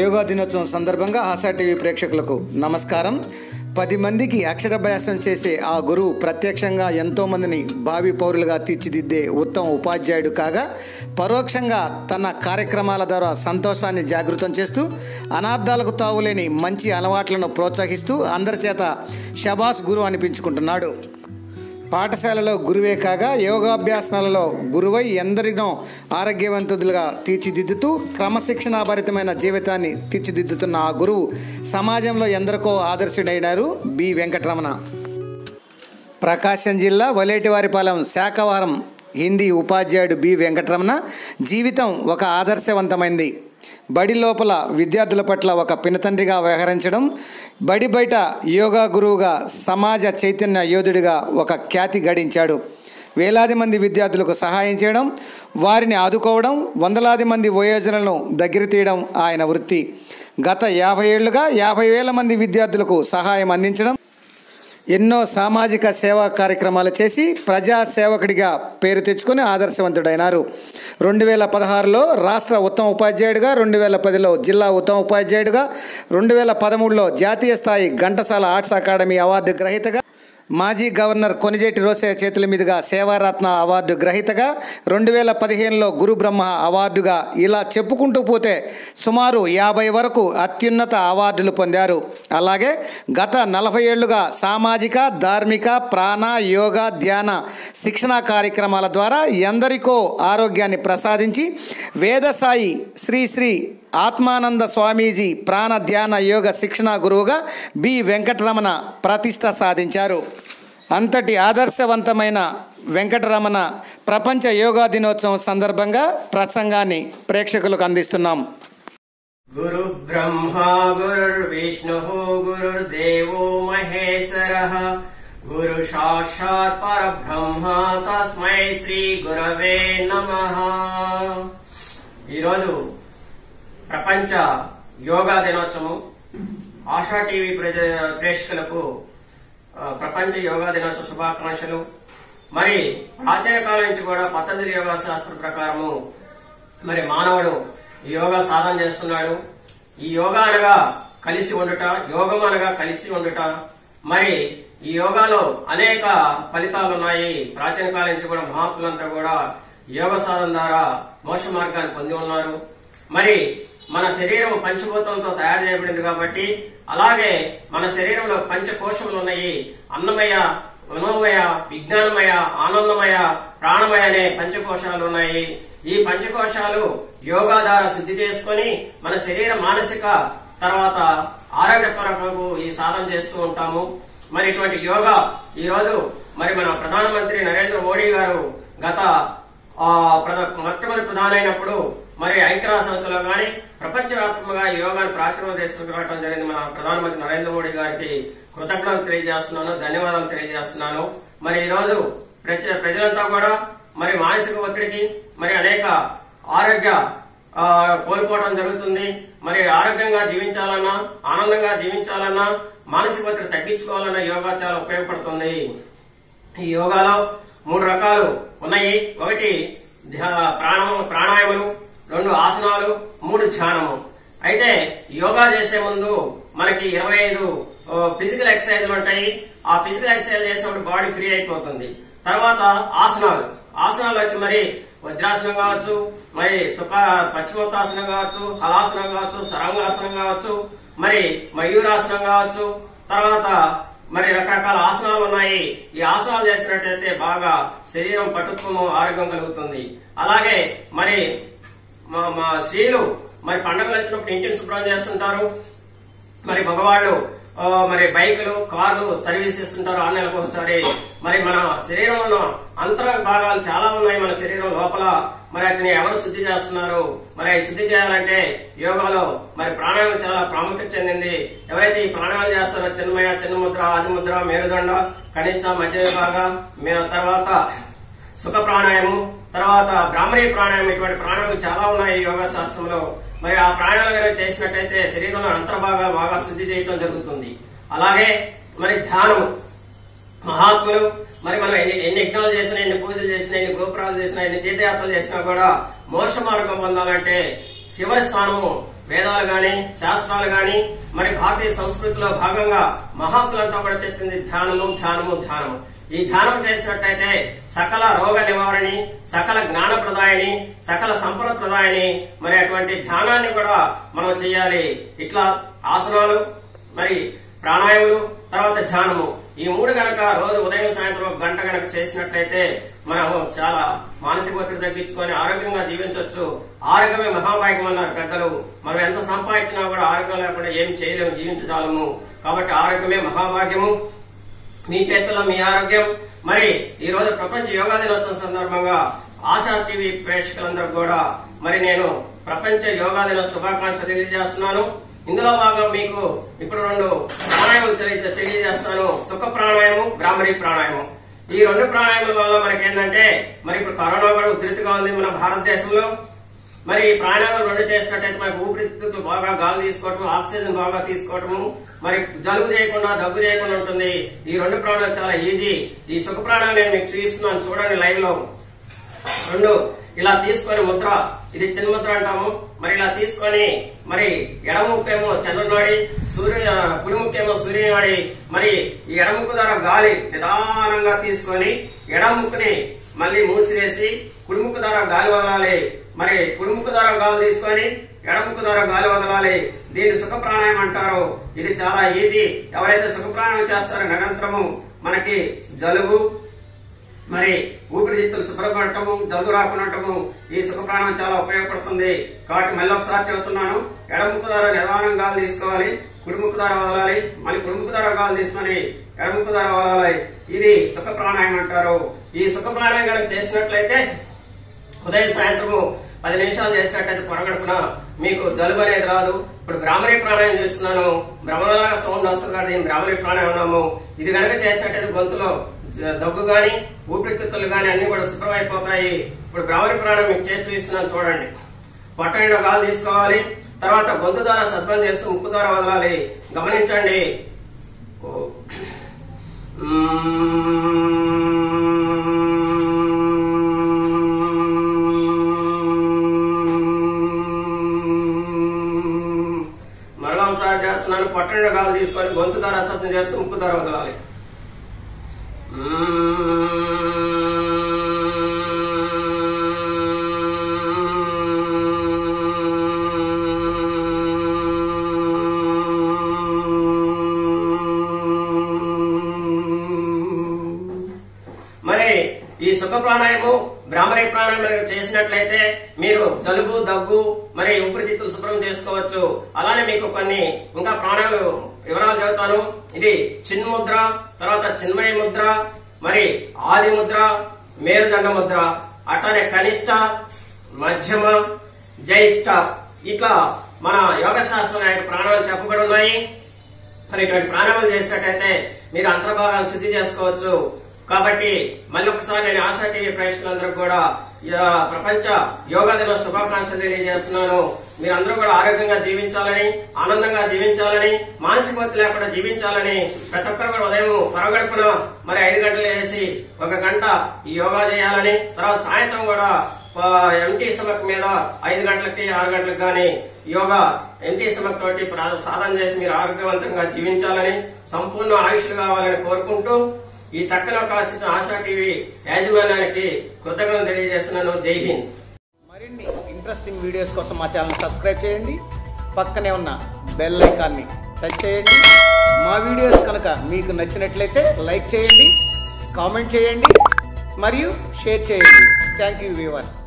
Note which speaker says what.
Speaker 1: యోగా దినోత్సవం సందర్భంగా ఆశా టీవీ ప్రేక్షకులకు నమస్కారం పది మందికి అక్షరాభ్యాసం చేసే ఆ గురువు ప్రత్యక్షంగా ఎంతోమందిని భావి పౌరులుగా తీర్చిదిద్దే ఉత్తమ ఉపాధ్యాయుడు కాగా పరోక్షంగా తన కార్యక్రమాల ద్వారా సంతోషాన్ని జాగృతం చేస్తూ అనార్థాలకు తావులేని మంచి అలవాట్లను ప్రోత్సహిస్తూ అందరి చేత షబాస్ గురువు అనిపించుకుంటున్నాడు పాఠశాలలో గురువే కాగా యోగాభ్యాసనాలలో గురువై ఎందరినో ఆరోగ్యవంతులుగా తీర్చిదిద్దుతూ క్రమశిక్షణాభరితమైన జీవితాన్ని తీర్చిదిద్దుతున్న ఆ గురువు సమాజంలో ఎందరికో ఆదర్శుడైనారు బి వెంకటరమణ ప్రకాశం జిల్లా వలేటివారిపాలెం శాఖవారం హిందీ ఉపాధ్యాయుడు బి వెంకటరమణ జీవితం ఒక ఆదర్శవంతమైంది బడి లోపల విద్యార్థుల పట్ల ఒక పినతండ్రిగా వ్యవహరించడం బడి బయట యోగా గురువుగా సమాజ చైతన్య యోధుడిగా ఒక ఖ్యాతి గడించాడు వేలాది మంది విద్యార్థులకు సహాయం చేయడం వారిని ఆదుకోవడం వందలాది మంది వయోజనులను దగ్గర తీయడం ఆయన వృత్తి గత యాభై ఏళ్లుగా యాభై వేల మంది విద్యార్థులకు సహాయం అందించడం ఎన్నో సామాజిక సేవా కార్యక్రమాలు చేసి ప్రజా సేవకుడిగా పేరు తెచ్చుకొని ఆదర్శవంతుడైనారు రెండు వేల పదహారులో రాష్ట్ర ఉత్తమ ఉపాధ్యాయుడిగా రెండు వేల పదిలో జిల్లా ఉత్తమ ఉపాధ్యాయుడిగా రెండు వేల పదమూడులో జాతీయ స్థాయి ఘంటసాల ఆర్ట్స్ అకాడమీ అవార్డు గ్రహీతగా మాజీ గవర్నర్ కొనిజేటి రోసే చేతుల మీదుగా సేవారత్న అవార్డు గ్రహీతగా రెండు వేల పదిహేనులో గురు బ్రహ్మ అవార్డుగా ఇలా చెప్పుకుంటూ పోతే సుమారు యాభై వరకు అత్యున్నత అవార్డులు పొందారు అలాగే గత నలభై ఏళ్లుగా సామాజిక ధార్మిక ప్రాణ యోగా ధ్యాన శిక్షణా కార్యక్రమాల ద్వారా ఎందరికో ఆరోగ్యాన్ని ప్రసాదించి వేదసాయి శ్రీ శ్రీ ఆత్మానంద స్వామీజీ ప్రాణ ధ్యాన యోగ శిక్షణ గురువుగా బి వెంకటరమణ ప్రతిష్ట సాధించారు అంతటి ఆదర్శవంతమైన వెంకటరమణ ప్రపంచ యోగా దినోత్సవం సందర్భంగా ప్రసంగాన్ని ప్రేక్షకులకు అందిస్తున్నాం
Speaker 2: गुरु ब्रह्मा गुरुर्विष्णुः गुरुर्देवो महेश्वरः गुरु साक्षात् परब्रह्म తస్మై శ్రీ గురవే నమః ఈరోజు ప్రపంచ యోగా దినోత్సవం ఆశా టీవీ ప్రజ ప్రేక్షకులకు ఆ, ప్రపంచ యోగా దినోత్సవ శుభాకాంక్షలు మరి ప్రాచీన కాలం నుంచి కూడా పతంజలి యోగా శాస్త్రం ప్రకారము మరి మానవుడు ఈ యోగా సాధన చేస్తున్నాడు ఈ యోగా అనగా కలిసి ఉండుట యోగం అనగా కలిసి ఉండుట మరి ఈ యోగాలో అనేక ఫలితాలు ఉన్నాయి ప్రాచీన కాలం నుంచి కూడా మహాత్ములంతా కూడా యోగ సాధన ద్వారా మోక్ష మార్గాన్ని పొంది ఉన్నారు మరి మన శరీరం పంచభూతంతో తయారు చేయబడింది కాబట్టి అలాగే మన శరీరంలో పంచకోశములు ఉన్నాయి అన్నమయ మనోమయ విజ్ఞానమయ ఆనందమయ ప్రాణమయ అనే పంచకోశాలు ఉన్నాయి ఈ పంచకోశాలు యోగా ద్వారా శుద్ధి చేసుకొని మన శరీర మానసిక తర్వాత ఆరోగ్య కొరకు ఈ సాధన చేస్తూ ఉంటాము మరి ఇటువంటి యోగా ఈ రోజు మరి మన ప్రధానమంత్రి నరేంద్ర మోడీ గారు గత ఆ ప్రధ- మొట్టమొదటి ప్రధానమైనప్పుడు మరి ఐక్యరాజ్య సమితిలో గాని ప్రపంచవ్యాప్తంగా ఈ యోగాన్ని ప్రాచుర్యం తీసుకురావడం జరిగింది మన ప్రధానమంత్రి నరేంద్ర మోడీ గారికి కృతజ్ఞతలు తెలియజేస్తున్నాను ధన్యవాదాలు తెలియజేస్తున్నాను మరి ఈ రోజు ప్రజ- ప్రజలంతా కూడా మరి మానసిక ఒత్తిడికి మరి అనేక ఆరోగ్య ఆ, కోల్పోవడం జరుగుతుంది మరి ఆరోగ్యంగా జీవించాలన్నా ఆనందంగా జీవించాలన్నా మానసిక ఒత్తిడి తగ్గించుకోవాలన్నా యోగా చాలా ఉపయోగపడుతుంది ఈ యోగాలో మూడు రకాలు ఉన్నాయి ఒకటి ధ్యా- ప్రాణము ప్రాణాయాములు రెండు ఆసనాలు మూడు ధ్యానము అయితే యోగా చేసే ముందు మనకి ఇరవై ఐదు ఫిజికల్ ఎక్సర్సైజ్లు ఉంటాయి ఆ ఫిజికల్ ఎక్సర్సైజ్ చేసినప్పుడు బాడీ ఫ్రీ అయిపోతుంది తర్వాత ఆసనాలు ఆసనాలు వచ్చి మరి వజ్రాసనం కావచ్చు మరి సుఖ పశ్చిమోత్తాసనం కావచ్చు హలాసనం కావచ్చు సరంగాసనం కావచ్చు మరి మయూరాసనం కావచ్చు తర్వాత మరి రకరకాల ఆసనాలు ఉన్నాయి ఈ ఆసనాలు చేసినట్టయితే బాగా శరీరం పటుత్వము ఆరోగ్యం కలుగుతుంది అలాగే మరి మా మా స్త్రీలు మరి పండుగలు వచ్చినప్పుడు ఇంటిని శుభ్రం చేస్తుంటారు మరి మగవాళ్ళు ఆ, మరి బైకులు కార్లు సర్వీస్ ఇస్తుంటారు ఆరు నెలలకు ఒకసారి మరి మన శరీరంలో అంతర భాగాలు చాలా ఉన్నాయి మన శరీరం లోపల మరి అతని ఎవరు శుద్ధి చేస్తున్నారు మరి అవి శుద్ధి చేయాలంటే యోగాలో మరి ప్రాణాయామం చాలా ప్రాముఖ్యత చెందింది ఎవరైతే ఈ ప్రాణాయామం చేస్తారో చిన్మయ చిన్న ముద్ర ఆది ముద్ర మేరుదండ కనిష్ట మధ్య విభాగ మే- తర్వాత సుఖ ప్రాణాయామం తర్వాత బ్రాహ్మణీ ప్రాణాయామం ఇటువంటి ప్రాణాయామం చాలా ఉన్నాయి ఈ యోగా శాస్త్రంలో మరి ఆ ప్రాణాయామం కనుక చేసినట్టయితే శరీరంలో అంతర్భాగాలు బాగా శుద్ధి చేయటం జరుగుతుంది అలాగే మరి ధ్యానం మహాత్ములు మరి మనం ఎన్ని ఎన్ని యజ్ఞాలు చేసినా ఎన్ని పూజలు చేసినా ఎన్ని గోపురాలు చేసినా ఎన్ని తీర్థయాత్రలు చేసినా కూడా మోక్ష మార్గం పొందాలంటే చివరి స్థానము వేదాలు గాని శాస్త్రాలు గాని మరి భారతీయ సంస్కృతిలో భాగంగా మహాత్ములంతా కూడా చెప్పింది ధ్యానము ధ్యానము ధ్యానము ఈ ధ్యానం చేసినట్టయితే సకల రోగ నివారణి సకల జ్ఞాన ప్రదాయని సకల సంపద ప్రదాయని మరి అటువంటి ధ్యానాన్ని కూడా మనం చేయాలి ఇట్లా ఆసనాలు మరి ప్రాణాయాములు తర్వాత ధ్యానము ఈ మూడు గనక రోజు ఉదయం సాయంత్రం ఒక గంట గనక చేసినట్లయితే మనం చాలా మానసిక ఒత్తిడి తగ్గించుకొని ఆరోగ్యంగా జీవించవచ్చు ఆరోగ్యమే మహాభాగ్యం అన్నారు పెద్దలు మనం ఎంత సంపాదించినా కూడా ఆరోగ్యం లేకుండా ఏం చేయలేము జీవించజాలము కాబట్టి ఆరోగ్యమే మహాభాగ్యము మీ చేతుల్లో మీ ఆరోగ్యం మరి ఈ రోజు ప్రపంచ యోగా దినోత్సవం సందర్భంగా ఆశా టీవీ ప్రేక్షకులందరూ కూడా మరి నేను ప్రపంచ యోగా దిన శుభాకాంక్షలు తెలియజేస్తున్నాను ఇందులో భాగం మీకు ఇప్పుడు రెండు ప్రాణాయామాలు తెలియ తెలియజేస్తాను సుఖ ప్రాణాయామం బ్రాహ్మణి ప్రాణాయామం ఈ రెండు ప్రాణాయామాల వల్ల మనకి ఏంటంటే మరి ఇప్పుడు కరోనా కూడా ఉధృతిగా ఉంది మన భారతదేశంలో మరి ఈ ప్రాణాయామాలు రెండు చేసినట్టయితే మనకు ఊపిరితిత్తులు బాగా గాలి తీసుకోవటం ఆక్సిజన్ బాగా తీసుకోవటము మరి జలుబు చేయకుండా దగ్గు చేయకుండా ఉంటుంది ఈ రెండు ప్రాణాలు చాలా ఈజీ ఈ సుఖ ప్రాణాలు నేను మీకు చూపిస్తున్నాను చూడండి లైవ్ లో రెండు ఇలా తీసుకొని ముద్ర ఇది చిన్న ముద్ర అంటాము మరి ఇలా తీసుకొని మరి ఎడమ ముక్కేమో చంద్రనాడి సూర్య కుడి ముక్కేమో సూర్యనాడి మరి ఈ ఎడమ ముక్కు ద్వారా గాలి నిదానంగా తీసుకొని ఎడమ ముక్కుని మళ్ళీ మూసివేసి కుడి ముక్కు ద్వారా గాలి వదలాలి మరి కుడి ముక్కు ద్వారా గాలి తీసుకొని ఎడమ ముక్కు ద్వారా గాలి వదలాలి దీన్ని సుఖ ప్రాణాయామం అంటారు ఇది చాలా ఈజీ ఎవరైతే సుఖ ప్రాణాయామం చేస్తారో నిరంతరము మనకి జలుబు మరి ఊపిరితిత్తులు శుభ్రపడటము జలుబు రాకుండటము ఈ సుఖ ప్రాణం చాలా ఉపయోగపడుతుంది కాబట్టి మళ్ళీ ఒకసారి చెబుతున్నాను ఎడముక్కు ద్వారా నిదానం గాలి తీసుకోవాలి కుడిముక్కు ద్వారా వదలాలి మళ్ళీ కుడిముక్కు ద్వారా గాలి తీసుకొని ఎడముక్కు ద్వారా వదలాలి ఇది సుఖ ప్రాణాయామం అంటారు ఈ సుఖ ప్రాణాయామం కనుక చేసినట్లయితే ఉదయం సాయంత్రము పది నిమిషాలు చేసినట్టయితే పొరగడుపున మీకు జలుబు అనేది రాదు ఇప్పుడు బ్రాహ్మణి ప్రాణాయామం చేస్తున్నాను భ్రమణలాగా సౌండ్ వస్తుంది కదా దీన్ని బ్రాహ్మణి ప్రాణాయామం అన్నాము ఇది కనుక చేసినట్టయితే గొంతులో జ- దగ్గు గాని ఊపిరితిత్తులు గాని అన్ని కూడా శుభ్రమైపోతాయి ఇప్పుడు బ్రాహ్మణి ప్రాణం మీకు చేసి చూపిస్తున్నాను చూడండి పొట్ట నిండా గాలి తీసుకోవాలి తర్వాత గొంతు ద్వారా సద్భం చేస్తూ ముక్కు ద్వారా వదలాలి గమనించండి ఓ. మరలా ఒకసారి చేస్తున్నాను పొట్టండి గాలి తీసుకొని గొంతు ద్వారా శబ్దం చేస్తూ ముక్కు ద్వారా వదలాలి మరి ఈ సుఖ ప్రాణాయామం బ్రాహ్మణి ప్రాణాయామం చేసినట్లయితే మీరు జలుబు దగ్గు మరి ఊపిరితిత్తులు శుభ్రం చేసుకోవచ్చు అలానే మీకు కొన్ని ఇంకా ప్రాణాయాలు వివరాలు చెబుతాను ఇది చిన్ముద్ర తర్వాత చిన్మయ ముద్ర మరి ఆది ముద్ర మేరుదండ ముద్ర అట్లానే కనిష్ట మధ్యమ జ్యేష్ఠ ఇట్లా మన యోగ శాస్త్రం యొక్క ప్రాణాలు చెప్పబడి ఉన్నాయి మరి ఇటువంటి ప్రాణాయామాలు చేసినట్టయితే మీరు అంతర్భాగాన్ని శుద్ధి చేసుకోవచ్చు కాబట్టి మళ్ళీ ఒకసారి నేను ఆశా టీవీ ప్రేక్షకులందరూ కూడా ఆ, ప్రపంచ యోగా దిన శుభాకాంక్షలు తెలియజేస్తున్నాను మీరందరూ కూడా ఆరోగ్యంగా జీవించాలని ఆనందంగా జీవించాలని మానసిక ఒత్తిడి లేకుండా జీవించాలని ప్రతి ఒక్కరు కూడా ఉదయం పరగడుపున మరి ఐదు గంటలు వేసి ఒక గంట ఈ యోగా చేయాలని తర్వాత సాయంత్రం కూడా ఎంటీ స్టమక్ మీద ఐదు గంటలకి ఆరు గంటలకు గాని యోగా ఎంటీ స్టమక్ తోటి ప్రా- సాధన చేసి మీరు ఆరోగ్యవంతంగా జీవించాలని సంపూర్ణ ఆయుష్లు కావాలని కోరుకుంటూ ఈ చక్కని అవకాశం ఇచ్చిన ఆశా టీవీ యాజమాన్యానికి కృతజ్ఞతలు తెలియజేస్తున్నాను జై హింద్
Speaker 1: మరిన్ని ఇంట్రెస్టింగ్ వీడియోస్ కోసం మా ఛానల్ సబ్స్క్రైబ్ చేయండి పక్కనే ఉన్న బెల్ ఐకాన్ని టచ్ చేయండి మా వీడియోస్ కనుక మీకు నచ్చినట్లయితే లైక్ చేయండి కామెంట్ చేయండి మరియు షేర్ చేయండి థ్యాంక్ యూ వ్యూవర్స్